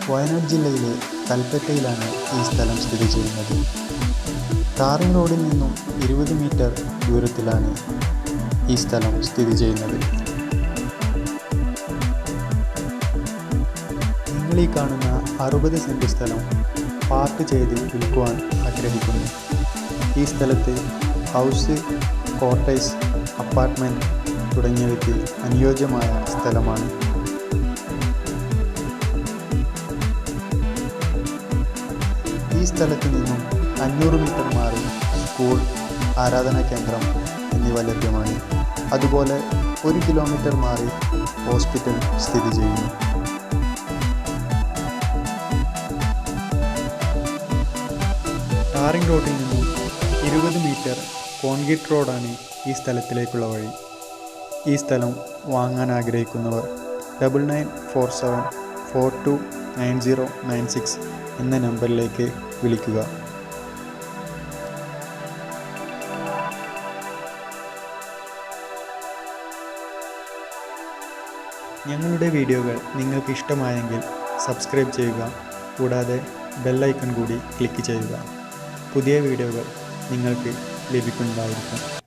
വയനാട് ജില്ലയിലെ കൽപ്പറ്റയിലാണ് ഈ സ്ഥലം സ്ഥിതി ചെയ്യുന്നത് ടാറിംഗ് റോഡിൽ നിന്നും ഇരുപത് മീറ്റർ ദൂരത്തിലാണ് ഈ സ്ഥലം സ്ഥിതി ചെയ്യുന്നത് നിങ്ങൾ ഈ കാണുന്ന അറുപത് സെൻറ്റ് സ്ഥലം പാർക്ക് ചെയ്ത് വിൽക്കുവാൻ ആഗ്രഹിക്കുന്നു ഈ സ്ഥലത്ത് ഹൗസ് ക്വാർട്ടേഴ്സ് അപ്പാർട്ട്മെൻറ്റ് തുടങ്ങിയവയ്ക്ക് അനുയോജ്യമായ സ്ഥലമാണ് ഈ സ്ഥലത്ത് നിന്നും അഞ്ഞൂറ് മീറ്റർ മാറി സ്കൂൾ ആരാധനാ കേന്ദ്രം എന്നിവ ലഭ്യമാണ് അതുപോലെ ഒരു കിലോമീറ്റർ മാറി ഹോസ്പിറ്റൽ സ്ഥിതി ചെയ്യുന്നു ടാറിംഗ് റോഡിൽ നിന്നും ഇരുപത് മീറ്റർ കോൺക്രീറ്റ് റോഡാണ് ഈ സ്ഥലത്തിലേക്കുള്ള വഴി ഈ സ്ഥലം വാങ്ങാൻ ആഗ്രഹിക്കുന്നവർ double nine four seven four two nine zero nine six എന്ന നമ്പറിലേക്ക് വിളിക്കുക ഞങ്ങളുടെ വീഡിയോകൾ നിങ്ങൾക്ക് ഇഷ്ടമായെങ്കിൽ സബ്സ്ക്രൈബ് ചെയ്യുക കൂടാതെ ബെല്ലൈക്കൺ കൂടി ക്ലിക്ക് ചെയ്യുക പുതിയ വീഡിയോകൾ നിങ്ങൾക്ക് ലഭിക്കുന്നതായിരിക്കും